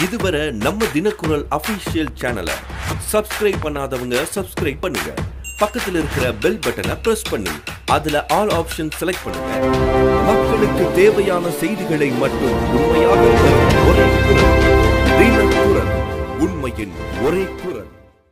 இதுவரை நம்ம தினக்குரல் அபிஷியல் சேனலை சப்ஸ்கிரைப் பண்ணாதவங்க சப்ஸ்கிரைப் பண்ணுங்க பக்கத்துல இருக்கிற பெல் பட்டனை பிரஸ் பண்ணி அதுல ஆல் ஆப்ஷன் செலக்ட் பண்ணுங்க மக்களுக்கு தேவையான செய்திகளை மட்டும் உண்மையாக தரும் ஒரே குரல் தினக்குரல் உண்மையின் ஒரே குரல்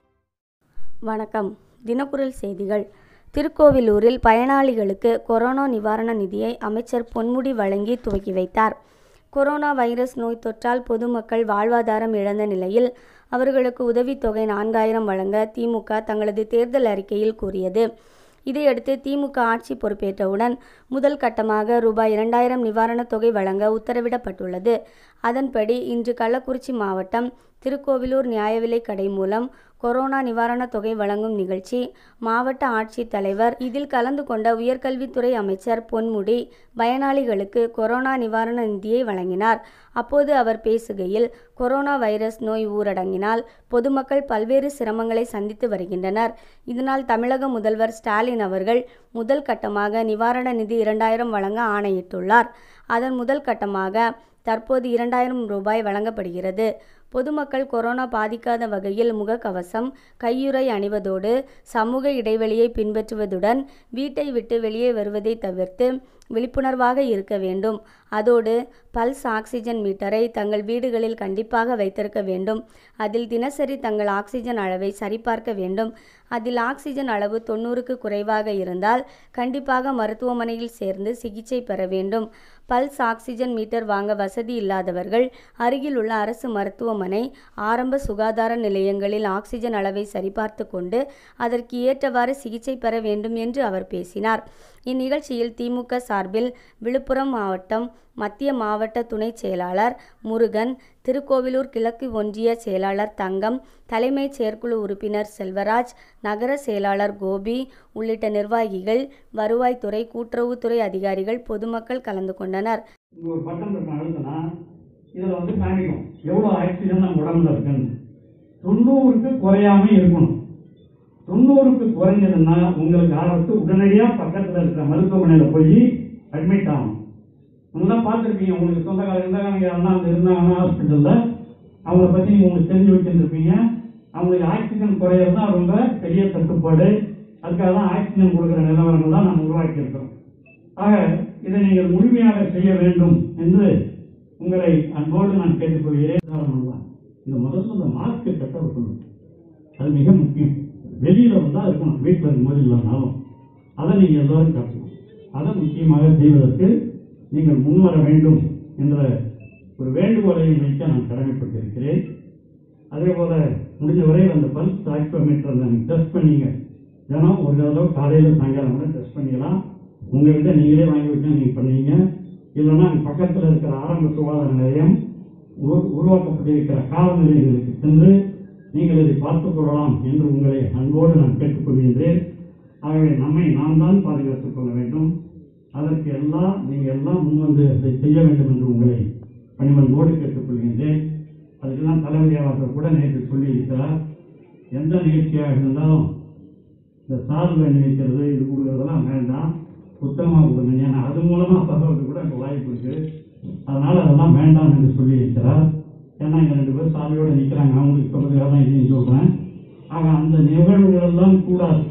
வணக்கம் தினக்குரல் செய்திகள் திருக்கோவிலூரில் பயனாளிகளுக்கு கொரோனா நிவாரண நிதியை அமைச்சர் பொன்முடி வழங்கி துவக்கி வைத்தார் கொரோனா வைரஸ் நோய் தொற்றால் பொதுமக்கள் வாழ்வாதாரம் இழந்த நிலையில் அவர்களுக்கு உதவித்தொகை நான்காயிரம் வழங்க திமுக தங்களது தேர்தல் அறிக்கையில் கூறியது இதையடுத்து திமுக ஆட்சி பொறுப்பேற்றவுடன் முதல் கட்டமாக ரூபாய் இரண்டாயிரம் நிவாரணத் தொகை வழங்க உத்தரவிடப்பட்டுள்ளது அதன்படி இன்று கள்ளக்குறிச்சி மாவட்டம் திருக்கோவிலூர் நியாய விலைக் கடை மூலம் கொரோனா நிவாரணத் தொகை வழங்கும் நிகழ்ச்சி மாவட்ட ஆட்சித் தலைவர் இதில் கலந்து கொண்ட உயர்கல்வித்துறை அமைச்சர் பொன்முடி பயனாளிகளுக்கு கொரோனா நிவாரண நிதியை வழங்கினார் அப்போது அவர் பேசுகையில் கொரோனா வைரஸ் நோய் ஊரடங்கினால் பொதுமக்கள் பல்வேறு சிரமங்களை சந்தித்து வருகின்றனர் இதனால் தமிழக முதல்வர் ஸ்டாலின் அவர்கள் முதல் கட்டமாக நிவாரண நிதி இரண்டாயிரம் வழங்க ஆணையிட்டுள்ளார் அதன் முதல் கட்டமாக தற்போது இரண்டாயிரம் ரூபாய் வழங்கப்படுகிறது பொதுமக்கள் கொரோனா பாதிக்காத வகையில் முகக்கவசம் கையுறை அணிவதோடு சமூக இடைவெளியை பின்பற்றுவதுடன் வீட்டை விட்டு வெளியே வருவதை தவிர்த்து விழிப்புணர்வாக இருக்க வேண்டும் அதோடு பல்ஸ் ஆக்சிஜன் மீட்டரை தங்கள் வீடுகளில் கண்டிப்பாக வைத்திருக்க வேண்டும் அதில் தினசரி தங்கள் ஆக்சிஜன் அளவை சரிபார்க்க வேண்டும் அதில் ஆக்சிஜன் அளவு தொண்ணூறுக்கு குறைவாக இருந்தால் கண்டிப்பாக மருத்துவமனையில் சேர்ந்து சிகிச்சை பெற வேண்டும் பல்ஸ் ஆக்சிஜன் மீட்டர் வாங்க வசதி இல்லாதவர்கள் அருகில் உள்ள அரசு மருத்துவமனை ஆரம்ப சுகாதார நிலையங்களில் ஆக்சிஜன் அளவை சரிபார்த்து கொண்டு அதற்கு ஏற்றவாறு சிகிச்சை பெற வேண்டும் என்று அவர் பேசினார் இந்நிகழ்ச்சியில் திமுக சார்பில் விழுப்புரம் மாவட்டம் மத்திய மாவட்ட துணைச் செயலாளர் முருகன் திருக்கோவிலூர் கிழக்கு ஒன்றிய செயலாளர் தங்கம் தலைமைச் செயற்குழு உறுப்பினர் செல்வராஜ் நகர செயலாளர் கோபி உள்ளிட்ட நிர்வாகிகள் வருவாய்த்துறை கூட்டுறவுத்துறை அதிகாரிகள் பொதுமக்கள் கலந்து கொண்டனர் இங்க ஒரு பட்டன் இருக்கும் அழுத்தினா இதில் வந்து காமிக்கும் எவ்வளோ ஆக்சிஜன் நம்ம உடம்புல இருக்குன்னு தொண்ணூறுக்கு குறையாம இருக்கணும் தொண்ணூறுக்கு குறைஞ்சதுன்னா உங்களுக்கு ஆபத்து உடனடியாக பக்கத்தில் இருக்கிற மருத்துவமனையில் போய் அட்மிட் ஆகணும் நல்லா பார்த்துருப்பீங்க உங்களுக்கு சொந்தக்காரங்க சொந்தக்காரங்க யாருன்னா அங்கே இருந்தாங்கன்னா ஹாஸ்பிட்டலில் அவங்கள பற்றி நீங்கள் உங்களுக்கு தெரிஞ்சு வச்சுருப்பீங்க அவங்களுக்கு ஆக்சிஜன் குறையிறது தான் ரொம்ப பெரிய தட்டுப்பாடு அதுக்காக தான் ஆக்சிஜன் கொடுக்குற நிலவரங்கள் தான் நம்ம உருவாக்கி இருக்கிறோம் ஆக இதை நீங்கள் முழுமையாக செய்ய வேண்டும் என்று உங்களை அன்போடு நான் கேட்டுக்கொள்கிறேன் உதாரணம்தான். இந்த முதல்ல இந்த மாஸ்க் கட்ட வைக்கணும் அது மிக முக்கியம் வெளியில வந்தா இருக்கணும் வீட்டில் இருக்கும்போது இல்லைனாலும் அதை நீங்க எல்லாரும் கட்டணும் அதை முக்கியமாக செய்வதற்கு நீங்கள் முன்வர வேண்டும் என்ற ஒரு வேண்டுகோளையும் வைக்க நான் கடமைப்பட்டிருக்கிறேன் அதே போல முடிஞ்ச வரையில் அந்த பல்ஸ் ஆக்சியோமீட்டர் நீங்கள் டெஸ்ட் பண்ணீங்க தினம் ஒரு தடவை காலையில் சாயங்காலம் கூட டெஸ்ட் பண்ணிக்கலாம் உங்ககிட்ட நீங்களே வாங்கி வச்சு நீங்கள் பண்ணீங்க இல்லைன்னா அங்க பக்கத்தில் இருக்கிற ஆரம்ப சுகாதார நிலையம் உரு- உருவாக்கப்பட்டிருக்கிற காலநிலைகளுக்கு சென்று நீங்கள் இதை பார்த்துக் கொள்ளலாம் என்று உங்களை அன்போடு நான் கேட்டுக்கொள்கின்றேன் ஆகவே நம்மை நாம் தான் பாதுகாத்துக் கொள்ள வேண்டும் அதற்கு எல்லாம் நீங்கள் எல்லாம் முன்வந்து அதை செய்ய வேண்டும் என்று உங்களை பணிவன்போடு கேட்டுக்கொள்கின்றேன் அதுக்கெல்லாம் தலைமை அவர்கள் கூட நேற்று சொல்லியிருக்கிறார் எந்த நிகழ்ச்சியாக இருந்தாலும் இந்த சார்பு நினைக்கிறது இது கொடுக்கறதெல்லாம் வேண்டாம் சுத்தமாக கொடுங்க ஏன்னா அது மூலமாக பரவலுக்கு கூட அங்கே வாய்ப்பு இருக்கு அதனால அதெல்லாம் வேண்டாம் என்று சொல்லியிருக்கிறார் ஏன்னா இங்கே ரெண்டு பேர் சாலையோடு நிற்கிறாங்க அவங்களுக்கு சொல்றதுக்காக தான் இதையும் சொல்கிறேன் ஆக அந்த நிகழ்வுகள் எல்லாம் கூடாது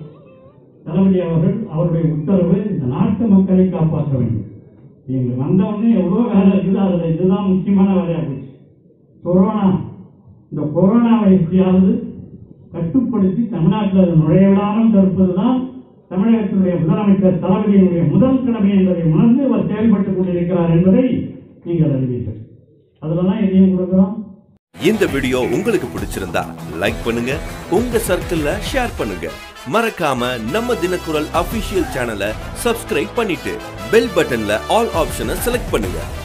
தளபதி அவர்கள் அவருடைய உத்தரவு இந்த நாட்டு மக்களை காப்பாற்ற வேண்டும் நீங்கள் வந்தவுடனே எவ்வளோ வேலை இருக்குது அதில் இதுதான் முக்கியமான வேலையாக போச்சு கொரோனா இந்த கொரோனாவை எப்படியாவது கட்டுப்படுத்தி தமிழ்நாட்டில் அது நுழைய விடாமல் தடுப்பது தான் தமிழகத்தினுடைய முதலமைச்சர் தளபதியினுடைய முதல் கடமை என்பதை உணர்ந்து அவர் செயல்பட்டுக் கொண்டிருக்கிறார் என்பதை நீங்கள் அறிவீர்கள் அதுல தான் எதையும் கொடுக்கிறோம் இந்த வீடியோ உங்களுக்கு பிடிச்சிருந்தா லைக் பண்ணுங்க உங்க சர்க்கிள்ல ஷேர் பண்ணுங்க மறக்காம நம்ம தினக்குரல் அபிஷியல் சேனலை சப்ஸ்கிரைப் பண்ணிட்டு பெல் பட்டன்ல ஆல் ஆப்ஷனை செலக்ட் பண்ணுங்க